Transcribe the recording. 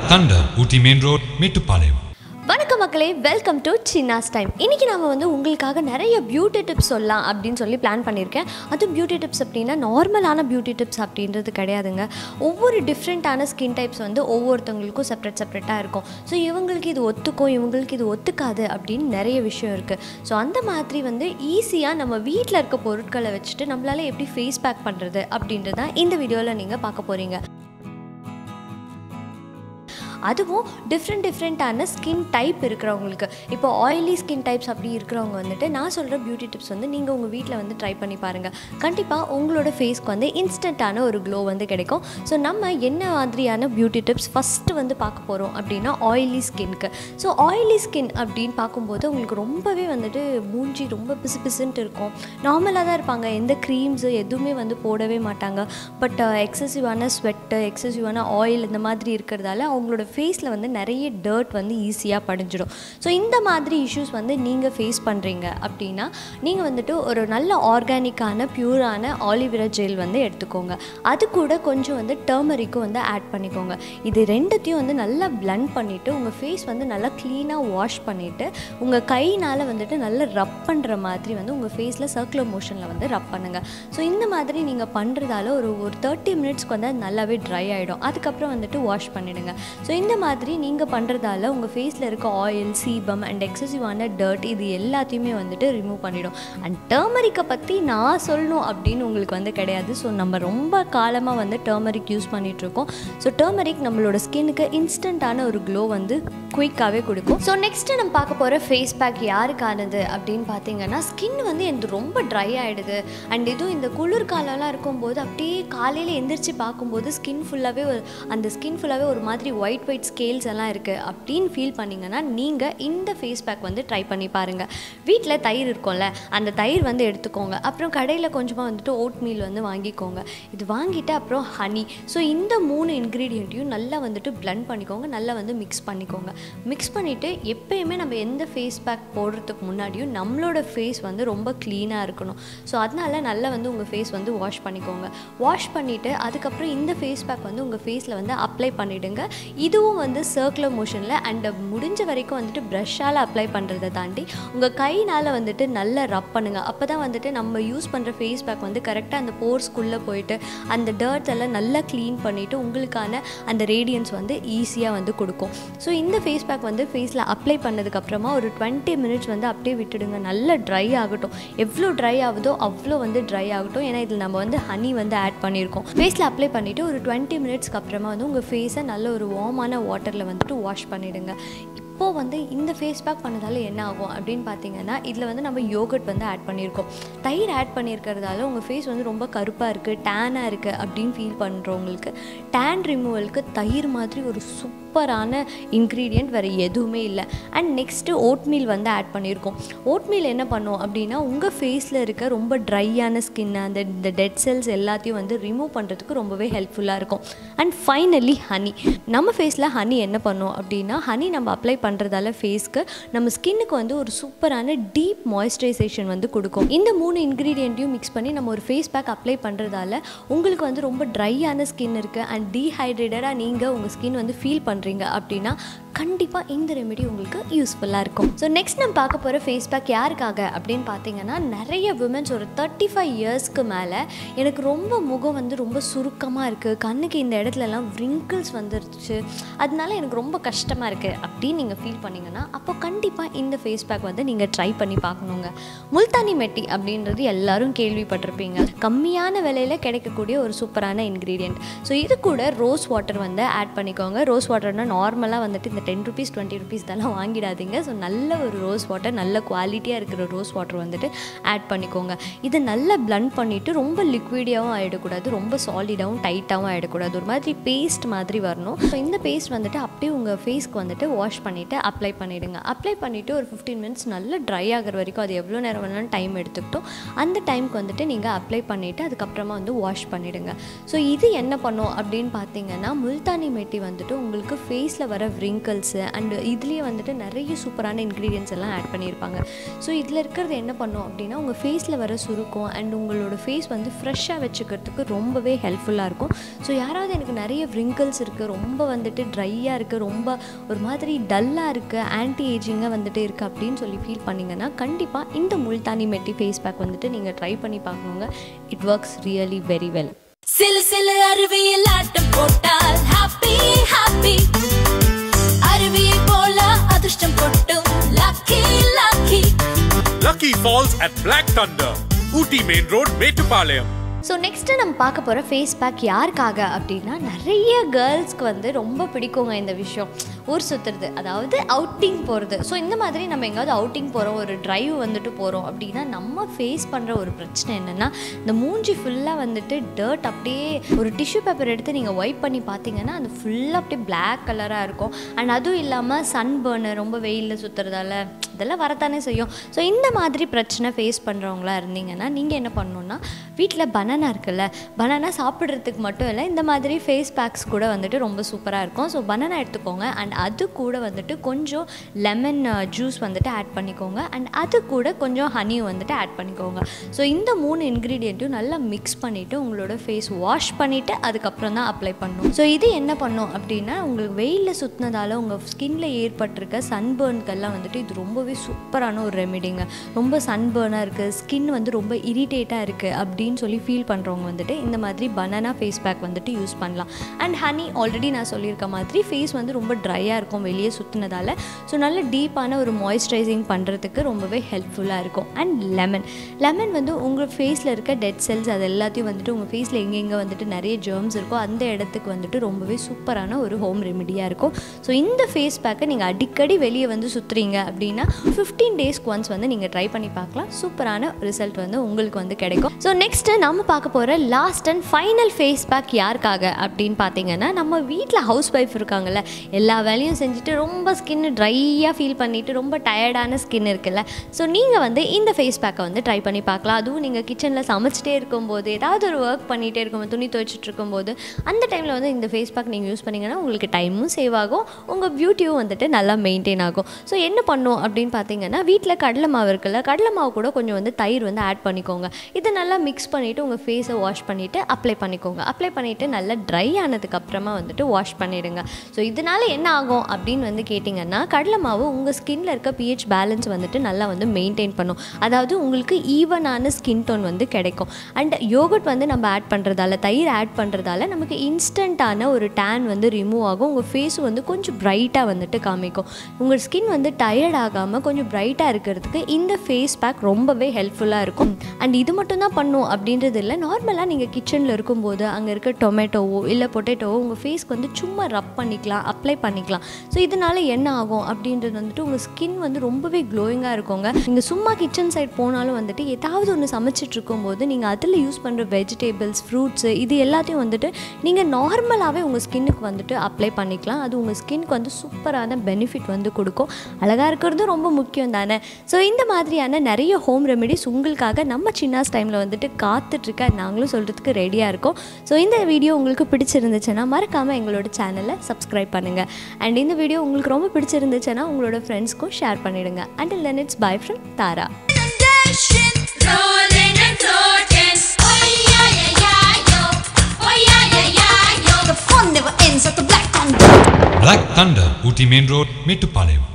Thunder, Ooty Main Road, Mettupalayam. வணக்கம் மக்களே welcome to சின்னாஸ் time இன்றைக்கி நம்ம வந்து உங்களுக்காக நிறைய பியூட்டி டிப்ஸ் சொல்லலாம் அப்படின்னு சொல்லி பிளான் பண்ணியிருக்கேன் அதுவும் பியூட்டி டிப்ஸ் அப்படின்னா நார்மலான பியூட்டி டிப்ஸ் அப்படின்றது கிடையாதுங்க ஒவ்வொரு டிஃப்ரெண்ட்டான ஸ்கின் டைப்ஸ் வந்து ஒவ்வொருத்தவங்களுக்கும் செப்பரேட் செப்பரேட்டாக இருக்கும் ஸோ இவங்களுக்கு இது ஒத்துக்கும் இவங்களுக்கு இது ஒத்துக்காது அப்படின்னு நிறைய விஷயம் இருக்குது ஸோ அந்த மாதிரி வந்து ஈஸியாக நம்ம வீட்டில் இருக்க பொருட்களை வச்சுட்டு நம்மளால எப்படி ஃபேஸ் பேக் பண்ணுறது அப்படின்றது தான் இந்த வீடியோவில் நீங்கள் பார்க்க போகிறீங்க அதுவும் டிஃப்ரெண்ட் டிஃப்ரெண்ட்டான ஸ்கின் டைப் இருக்கிறவங்களுக்கு இப்போ ஆயிலி ஸ்கின் டைப்ஸ் அப்படி இருக்கிறவங்க வந்துட்டு நான் சொல்கிற பியூட்டி டிப்ஸ் வந்து நீங்கள் உங்கள் வீட்டில் வந்து ட்ரை பண்ணி பாருங்கள் கண்டிப்பாக உங்களோட ஃபேஸ்க்கு வந்து இன்ஸ்டண்ட்டான ஒரு க்ளோ வந்து கிடைக்கும் ஸோ நம்ம என்ன மாதிரியான பியூட்டி டிப்ஸ் ஃபஸ்ட்டு வந்து பார்க்க போகிறோம் அப்படின்னா ஆயிலி ஸ்கின்க்கு ஸோ ஆயிலி ஸ்கின் அப்படின்னு பார்க்கும்போது உங்களுக்கு ரொம்பவே வந்துட்டு மூஞ்சி ரொம்ப பிசு பிசுன்ட்டு இருக்கும் நார்மலாக தான் இருப்பாங்க எந்த க்ரீம்ஸு எதுவுமே வந்து போடவே மாட்டாங்க பட் எக்ஸசிவான ஸ்வெட்டு எக்ஸசிவான ஆயில் இந்த மாதிரி இருக்கிறதால அவங்களோட ஃபேஸில் வந்து நிறைய டர்ட் வந்து ஈஸியாக படிஞ்சிடும் ஸோ இந்த மாதிரி இஷ்யூஸ் வந்து நீங்கள் ஃபேஸ் பண்ணுறீங்க அப்படின்னா நீங்கள் வந்துட்டு ஒரு நல்ல ஆர்கானிக்கான பியூரான ஆலிவிரா ஜெல் வந்து எடுத்துக்கோங்க அது கூட கொஞ்சம் வந்து டர்மரிக்கும் வந்து ஆட் பண்ணிக்கோங்க இது ரெண்டுத்தையும் வந்து நல்லா பிளண்ட் பண்ணிவிட்டு உங்கள் ஃபேஸ் வந்து நல்லா க்ளீனாக வாஷ் பண்ணிவிட்டு உங்கள் கையினால் வந்துட்டு நல்லா ரப் பண்ணுற மாதிரி வந்து உங்கள் ஃபேஸில் சர்க்குலர் மோஷனில் வந்து ரப் பண்ணுங்கள் ஸோ இந்த மாதிரி நீங்கள் பண்ணுறதால ஒரு ஒரு தேர்ட்டி மினிட்ஸ்க்கு வந்து அது நல்லாவே ட்ரை ஆகிடும் அதுக்கப்புறம் வந்துட்டு வாஷ் பண்ணிவிடுங்க ஸோ இந்த மாதிரி நீங்கள் பண்ணுறதால உங்கள் ஃபேஸில் இருக்க ஆயில் சீபம் அண்ட் எக்ஸசிவான டர்ட் இது எல்லாத்தையுமே வந்துட்டு ரிமூவ் பண்ணிடும் அண்ட் டர்மரிக்கை பற்றி நான் சொல்லணும் அப்படின்னு உங்களுக்கு வந்து கிடையாது ஸோ நம்ம ரொம்ப காலமாக வந்து டர்மரிக் யூஸ் பண்ணிகிட்ருக்கோம் ஸோ டர்மரிக் நம்மளோட ஸ்கின்னுக்கு இன்ஸ்டண்ட்டான ஒரு க்ளோ வந்து குயிக்காகவே கொடுக்கும் ஸோ நெக்ஸ்ட்டு நம்ம பார்க்க போகிற ஃபேஸ் பேக் யாருக்கானது அப்படின்னு பார்த்தீங்கன்னா ஸ்கின் வந்து எனக்கு ரொம்ப ட்ரை ஆகிடுது அண்ட் இதுவும் இந்த குளிர்காலம்லாம் இருக்கும்போது அப்படியே காலையில் எந்திரிச்சு பார்க்கும்போது ஸ்கின் ஃபுல்லாகவே ஒரு அந்த ஸ்கின் ஃபுல்லாகவே ஒரு மாதிரி ஒயிட் ஒயிட் ஸ்கேல்ஸ் எல்லாம் இருக்குது அப்படின்னு ஃபீல் பண்ணிங்கன்னா நீங்கள் இந்த ஃபேஸ் பேக் வந்து ட்ரை பண்ணி பாருங்கள் வீட்டில் தயிர் இருக்கும்ல அந்த தயிர் வந்து எடுத்துக்கோங்க அப்புறம் கடையில் கொஞ்சமாக வந்துட்டு ஓட் மீல் வந்து வாங்கிக்கோங்க இது வாங்கிட்டு அப்புறம் ஹனி ஸோ இந்த மூணு இன்க்ரீடியண்ட்டையும் நல்லா வந்துட்டு பிளண்ட் பண்ணிக்கோங்க நல்லா வந்து மிக்ஸ் பண்ணிக்கோங்க மிக்ஸ் பண்ணிவிட்டு எப்பயுமே நம்ம எந்த ஃபேஸ் பேக் போடுறதுக்கு முன்னாடியும் நம்மளோட ஃபேஸ் வந்து ரொம்ப க்ளீனாக இருக்கணும் ஸோ அதனால நல்லா வந்து உங்கள் ஃபேஸ் வந்து வாஷ் பண்ணிக்கோங்க வாஷ் பண்ணிவிட்டு அதுக்கப்புறம் இந்த ஃபேஸ் பேக் வந்து உங்கள் ஃபேஸில் வந்து அப்ளை பண்ணிவிடுங்க இதுவும் வந்து சர்க்குலர் மோஷனில் அண்ட் முடிஞ்ச வரைக்கும் வந்துட்டு ப்ரஷ்ஷால் அப்ளை பண்ணுறதை தாண்டி உங்கள் கைனால் வந்துட்டு நல்லா ரப் பண்ணுங்கள் அப்போ தான் வந்துட்டு நம்ம யூஸ் பண்ணுற ஃபேஸ் பேக் வந்து கரெக்டாக அந்த போர்ஸ்க்குள்ளே போயிட்டு அந்த டர்ட்ஸ் எல்லாம் நல்லா க்ளீன் பண்ணிவிட்டு உங்களுக்கான அந்த ரேடியன்ஸ் வந்து ஈஸியாக வந்து கொடுக்கும் ஸோ இந்த ஃபேஸ் பேக் வந்து ஃபேஸில் அப்ளை பண்ணதுக்கப்புறமா ஒரு டுவெண்ட்டி மினிட்ஸ் வந்து அப்படியே விட்டுடுங்க நல்லா ட்ரை ஆகட்டும் எவ்வளோ ட்ரை ஆகுதோ அவ்வளோ வந்து ட்ரை ஆகட்டும் ஏன்னா இதில் நம்ம வந்து ஹனி வந்து ஆட் பண்ணியிருக்கோம் ஃபேஸில் அப்ளை பண்ணிவிட்டு ஒரு டுவெண்ட்டி மினிட்ஸ்க்கு அப்புறமா வந்து உங்கள் ஃபேஸை நல்ல ஒரு வார்மான வாட்டரில் வந்துட்டு வாஷ் பண்ணிவிடுங்க இப்போது வந்து இந்த ஃபேஸ் பேக் பண்ணதால என்ன ஆகும் அப்படின்னு பார்த்தீங்கன்னா இதில் வந்து நம்ம யோகட் வந்து ஆட் பண்ணியிருக்கோம் தயிர் ஆட் பண்ணியிருக்கிறதால உங்கள் ஃபேஸ் வந்து ரொம்ப கருப்பாக இருக்குது டேனாக இருக்குது அப்படின்னு ஃபீல் பண்ணுறவங்களுக்கு டேன் ரிமூவலுக்கு தயிர் மாதிரி ஒரு சூப்பரான இன்க்ரீடியண்ட் வேறு எதுவுமே இல்லை அண்ட் நெக்ஸ்ட்டு ஓட்மீல் வந்து ஆட் பண்ணியிருக்கோம் ஓட்மீல் என்ன பண்ணும் அப்படின்னா உங்கள் ஃபேஸில் இருக்க ரொம்ப ட்ரையான ஸ்கின் அந்த இந்த டெட் செல்ஸ் எல்லாத்தையும் வந்து ரிமூவ் பண்ணுறதுக்கு ரொம்பவே ஹெல்ப்ஃபுல்லாக இருக்கும் அண்ட் ஃபைனலி ஹனி நம்ம ஃபேஸில் ஹனி என்ன பண்ணும் அப்படின்னா ஹனி நம்ம அப்ளை பண்ணுறதால ஃபேஸ்க்கு நம்ம ஸ்கின்னுக்கு வந்து ஒரு சூப்பரான டீப் மாய்ஸ்சரைசேஷன் வந்து கொடுக்கும் இந்த மூணு இன்க்ரீடியண்ட்டையும் மிக்ஸ் பண்ணி நம்ம ஒரு ஃபேஸ் பேக் அப்ளை பண்ணுறதால உங்களுக்கு வந்து ரொம்ப ட்ரையான ஸ்கின் இருக்குது அண்ட் டீஹைட்ரேட்டடாக நீங்கள் உங்கள் ஸ்கின் வந்து ஃபீல் பண்ணுறீங்க அப்படின்னா கண்டிப்பாக இந்த ரெமெடி உங்களுக்கு யூஸ்ஃபுல்லாக இருக்கும் ஸோ நெக்ஸ்ட் நம்ம பார்க்க போகிற ஃபேஸ் பேக் யாருக்காக அப்படின்னு பார்த்தீங்கன்னா நிறைய விமன்ஸ் ஒரு தேர்ட்டி ஃபைவ் இயர்ஸ்க்கு மேலே எனக்கு ரொம்ப முகம் வந்து ரொம்ப சுருக்கமாக இருக்குது கண்ணுக்கு இந்த இடத்துலலாம் wrinkles வந்துருச்சு அதனால எனக்கு ரொம்ப கஷ்டமாக இருக்குது அப்படின்னு நீங்கள் ஃபீல் பண்ணீங்கன்னா அப்போ கண்டிப்பாக இந்த ஃபேஸ் பேக் வந்து நீங்கள் ட்ரை பண்ணி பார்க்கணுங்க முல்தானி மெட்டி அப்படின்றது எல்லாரும் கேள்விப்பட்டிருப்பீங்க கம்மியான விலையில் கிடைக்கக்கூடிய ஒரு சூப்பரான இன்க்ரீடியண்ட் ஸோ இது கூட ரோஸ் வாட்டர் வந்து ஆட் பண்ணிக்கோங்க ரோஸ் வாட்டர்னால் நார்மலாக வந்துட்டு இந்த டென் ருபீஸ் டுவெண்ட்டி ருபீஸ் இதெல்லாம் வாங்கிடாதீங்க ஸோ நல்ல ஒரு ரோஸ் வாட்டர் நல்ல குவாலிட்டியாக இருக்கிற ரோஸ் வாட்டர் வந்துட்டு ஆட் பண்ணிக்கோங்க இதை நல்லா பிளண்ட் பண்ணிவிட்டு ரொம்ப லிக்விடியாகவும் ஆகிடக்கூடாது ரொம்ப சாலிடாகவும் டைட்டாகவும் ஆகிடக்கூடாது ஒரு மாதிரி பேஸ்ட் மாதிரி வரணும் ஸோ இந்த பேஸ்ட் வந்துட்டு அப்படியே உங்கள் ஃபேஸ்க்கு வந்துட்டு வாஷ் பண்ணிவிட்டு அப்ளை பண்ணிவிடுங்க அப்ளை பண்ணிவிட்டு ஒரு ஃபிஃப்டீன் மினிட்ஸ் நல்லா ட்ரை ஆகிற வரைக்கும் அது எவ்வளோ நேரம் வேணாலும் டைம் எடுத்துக்கிட்டோம் அந்த டைமுக்கு வந்துட்டு நீங்கள் அப்ளை பண்ணிவிட்டு அதுக்கப்புறமா வந்து வாஷ் பண்ணிவிடுங்க ஸோ இது என்ன பண்ணும் அப்படின்னு பார்த்தீங்கன்னா முல்தானி மெட்டி வந்துட்டு உங்களுக்கு உங்கள் ஃபேஸில் வர wrinkles-உ அண்ட் இதுலேயே வந்துட்டு நிறைய சூப்பரான இன்க்ரீடியன்ஸ் எல்லாம் ஆட் பண்ணியிருப்பாங்க ஸோ இதில் இருக்கிறது என்ன பண்ணும் அப்படின்னா உங்கள் ஃபேஸில் வர சுருக்கம் அண்ட் உங்களோட ஃபேஸ் வந்து ஃப்ரெஷ்ஷாக வச்சுக்கிறதுக்கு ரொம்பவே ஹெல்ப்ஃபுல்லாக இருக்கும் ஸோ யாராவது எனக்கு நிறைய wrinkles இருக்குது ரொம்ப வந்துட்டு ட்ரையாக இருக்குது ரொம்ப ஒரு மாதிரி டல்லாக இருக்குது ஆன்டி ஏஜிங்காக வந்துட்டு இருக்குது அப்படின்னு சொல்லி ஃபீல் பண்ணிங்கன்னா கண்டிப்பாக இந்த முல்தானி மெட்டி ஃபேஸ் பேக் வந்துட்டு நீங்கள் ட்ரை பண்ணி பார்க்கணுங்க it works really very well சிலு சிலு அருவியில் ஆட்டம் போட்டால் ஹாப்பி ஹாப்பி அருவியை போல அதிர்ஷ்டம் கொட்டும் lucky lucky Lucky Falls at Black Thunder, Ooty Main Road, Metupalayam. So next நம்ம பார்க்க போகிற ஃபேஸ் பேக் யாருக்காக அப்படின்னா நிறைய கேர்ள்ஸ்க்கு வந்து ரொம்ப பிடிக்குங்க இந்த விஷயம் ஊர் சுற்றுறது அதாவது அவுட்டிங் போகிறது ஸோ இந்த மாதிரி நம்ம எங்கேயாவது அவுட்டிங் போகிறோம் ஒரு டிரைவ் வந்துட்டு போகிறோம் அப்படின்னா நம்ம ஃபேஸ் பண்ணுற ஒரு பிரச்சனை என்னென்னா இந்த மூஞ்சி ஃபுல்லாக வந்துட்டு டர்ட் அப்படியே ஒரு டிஷ்யூ பேப்பர் எடுத்து நீங்கள் ஒயிட் பண்ணி பார்த்தீங்கன்னா அது ஃபுல்லாக அப்படியே பிளாக் கலராக இருக்கும் அண்ட் அதுவும் இல்லாமல் சன் பர்னு ரொம்ப வெயிலில் சுற்றுறதால இதெல்லாம் வரத்தானே செய்யும் ஸோ இந்த மாதிரி பிரச்சனை ஃபேஸ் பண்ணுறவங்களா இருந்தீங்கன்னா நீங்கள் என்ன பண்ணணுன்னா வீட்டில் பனானா இருக்குல்ல பனானா சாப்பிட்றதுக்கு மட்டும் இல்லை இந்த மாதிரி ஃபேஸ் பேக்ஸ் கூட வந்துட்டு ரொம்ப சூப்பராக இருக்கும் ஸோ பனானா எடுத்துக்கோங்க அண்ட் அது கூட வந்துட்டு கொஞ்சம் லெமன் ஜூஸ் வந்துட்டு ஆட் பண்ணிக்கோங்க அண்ட் அது கூட கொஞ்சம் ஹனியும் வந்துட்டு ஆட் பண்ணிக்கோங்க ஸோ இந்த மூணு இன்க்ரீடியண்ட்டையும் நல்லா மிக்ஸ் பண்ணிவிட்டு உங்களோட ஃபேஸ் வாஷ் பண்ணிவிட்டு அதுக்கப்புறம் தான் அப்ளை பண்ணணும் ஸோ இது என்ன பண்ணும் அப்படின்னா உங்களுக்கு வெயிலில் சுற்றினதால உங்கள் ஸ்கின்ல ஏற்பட்டிருக்க சன்பர்னுக்கெல்லாம் வந்துட்டு இது ரொம்பவே சூப்பரான ஒரு ரெமிடிங்க ரொம்ப சன்பர்னாக இருக்குது ஸ்கின் வந்து ரொம்ப இரிட்டேட்டாக இருக்குது அப்படின்னு சொல்லி ஃபீல் பண்ணுறவங்க வந்துட்டு இந்த மாதிரி பனானா ஃபேஸ் பேக் வந்துட்டு யூஸ் பண்ணலாம் அண்ட் ஹனி ஆல்ரெடி நான் சொல்லியிருக்க மாதிரி ஃபேஸ் வந்து ரொம்ப ட்ரையாக இருக்கும் வெளியே சுற்றினதால ஸோ நல்ல டீப்பான ஒரு மாய்ஸ்சரைசிங் பண்ணுறதுக்கு ரொம்பவே ஹெல்ப்ஃபுல்லாக இருக்கும் அண்ட் லெமன் லெமன் வந்து உங்கள் ஃபேஸில் இருக்க டெட் செல்ஸ் அது எல்லாத்தையும் வந்துட்டு உங்கள் ஃபேஸில் எங்கெங்கே வந்துட்டு நிறைய ஜெர்ம்ஸ் இருக்கோ அந்த இடத்துக்கு வந்துட்டு ரொம்பவே சூப்பரான ஒரு ஹோம் ரெமிடியாக இருக்கும் ஸோ இந்த ஃபேஸ் பேக்கை நீங்கள் அடிக்கடி வெளியே வந்து சுற்றுறீங்க அப்படின்னா ஃபிஃப்டீன் டேஸ்க்கு ஒன்ஸ் வந்து நீங்கள் ட்ரை பண்ணி பார்க்கலாம் சூப்பரான ரிசல்ட் வந்து உங்களுக்கு வந்து கிடைக்கும் ஸோ நெக்ஸ்ட்டு நம்ம பார்க்க போகிற last and final face pack யாருக்காக அப்படின்னு பார்த்தீங்கன்னா நம்ம வீட்டில் ஹவுஸ் ஒய்ஃப் இருக்காங்கல்ல எல்லா வேலையும் செஞ்சுட்டு ரொம்ப ஸ்கின் ட்ரையாக ஃபீல் பண்ணிட்டு ரொம்ப டயர்டான ஸ்கின் இருக்குல்ல ஸோ நீங்கள் வந்து இந்த ஃபேஸ் பேக்கை வந்து ட்ரை பண்ணி பார்க்கலாம் அதுவும் நீங்கள் கிச்சனில் சமைச்சிட்டே இருக்கும்போது ஏதாவது ஒரு ஒர்க் பண்ணிகிட்டே இருக்கும்போது துணி துவைச்சிட்டு இருக்கும்போது அந்த டைமில் வந்து இந்த ஃபேஸ் பேக் நீங்கள் யூஸ் பண்ணிங்கன்னா உங்களுக்கு டைமும் சேவ் ஆகும் உங்கள் பியூட்டியும் வந்துட்டு நல்லா மெயின்டைன் ஆகும் ஸோ என்ன பண்ணும் அப்படின்னு பார்த்தீங்கன்னா வீட்டில் கடலை மாவு இருக்குல்ல கடலை மாவு கூட கொஞ்சம் வந்து தயிர் வந்து ஆட் பண்ணிக்கோங்க இதை நல்லா மிக்ஸ் பண்ணிவிட்டு உங்கள் ஃபேஸை வாஷ் பண்ணிவிட்டு அப்ளை பண்ணிக்கோங்க அப்ளை பண்ணிவிட்டு நல்லா ட்ரை ஆனதுக்கு அப்புறமா வந்துட்டு வாஷ் பண்ணிடுங்க ஸோ இதனால என்ன ஆகும் அப்படின்னு வந்து கேட்டிங்கன்னா கடலை மாவு உங்கள் ஸ்கின்ல இருக்க பிஹெச் பேலன்ஸ் வந்துட்டு நல்லா வந்து மெயின்டைன் பண்ணும் அதாவது உங்களுக்கு ஈவனான ஸ்கின் டோன் வந்து கிடைக்கும் அண்ட் யோகட் வந்து நம்ம ஆட் பண்ணுறதால தயிர் ஆட் பண்ணுறதால நமக்கு இன்ஸ்டண்ட்டான ஒரு டேன் வந்து ரிமூவ் ஆகும் உங்கள் ஃபேஸும் வந்து கொஞ்சம் பிரைட்டாக வந்துட்டு காமிக்கும் உங்கள் ஸ்கின் வந்து டயர்ட் ஆகாமல் கொஞ்சம் பிரைட்டாக இருக்கிறதுக்கு இந்த ஃபேஸ் பேக் ரொம்பவே ஹெல்ப்ஃபுல்லாக இருக்கும் அண்ட் இது மட்டும் தான் பண்ணும் அப்படின்றது இல்லை நார்மலாக நீங்கள் கிச்சனில் இருக்கும்போது அங்கே இருக்க டொமேட்டோவோ இல்லை பொட்டேட்டோவோ உங்கள் ஃபேஸ்க்கு வந்து சும்மா ரப் பண்ணிக்கலாம் அப்ளை பண்ணிக்கலாம் ஸோ இதனால என்ன ஆகும் அப்படின்றது வந்துட்டு உங்கள் ஸ்கின் வந்து ரொம்பவே க்ளோயிங்காக இருக்குங்க நீங்கள் சும்மா கிச்சன் சைட் போனாலும் வந்துட்டு ஏதாவது ஒன்று சமைச்சிட்டு இருக்கும்போது நீங்கள் அதில் யூஸ் பண்ணுற வெஜிடேபிள்ஸ் ஃப்ரூட்ஸு இது எல்லாத்தையும் வந்துட்டு நீங்கள் நார்மலாகவே உங்கள் ஸ்கின்னுக்கு வந்துட்டு அப்ளை பண்ணிக்கலாம் அது உங்கள் ஸ்கின்க்கு வந்து சூப்பரான பெனிஃபிட் வந்து கொடுக்கும் அழகாக இருக்கிறதும் ரொம்ப முக்கியம் தானே ஸோ இந்த மாதிரியான நிறைய ஹோம் ரெமெடிஸ் உங்களுக்காக நம்ம சின்னாஸ் டைமில் வந்துட்டு காத்துட்ருக்க நாங்களும் சொல்கிறதுக்கு ரெடியாக இருக்கோம் ஸோ இந்த வீடியோ உங்களுக்கு பிடிச்சிருந்துச்சுன்னா மறக்காமல் எங்களோட சேனலை சப்ஸ்கிரைப் பண்ணுங்கள் அண்ட் இந்த வீடியோ உங்களுக்கு ரொம்ப பிடிச்சிருந்துச்சுன்னா உங்களோட ஃப்ரெண்ட்ஸ்க்கும் ஷேர் பண்ணிவிடுங்க and then it's bye from Tara Rolling and floating. Oh yeah yeah yeah yo. Oh yeah yeah yeah yo. The fun never ends at the Black Thunder. Black Thunder, Ooty Main Road, Metupalayam.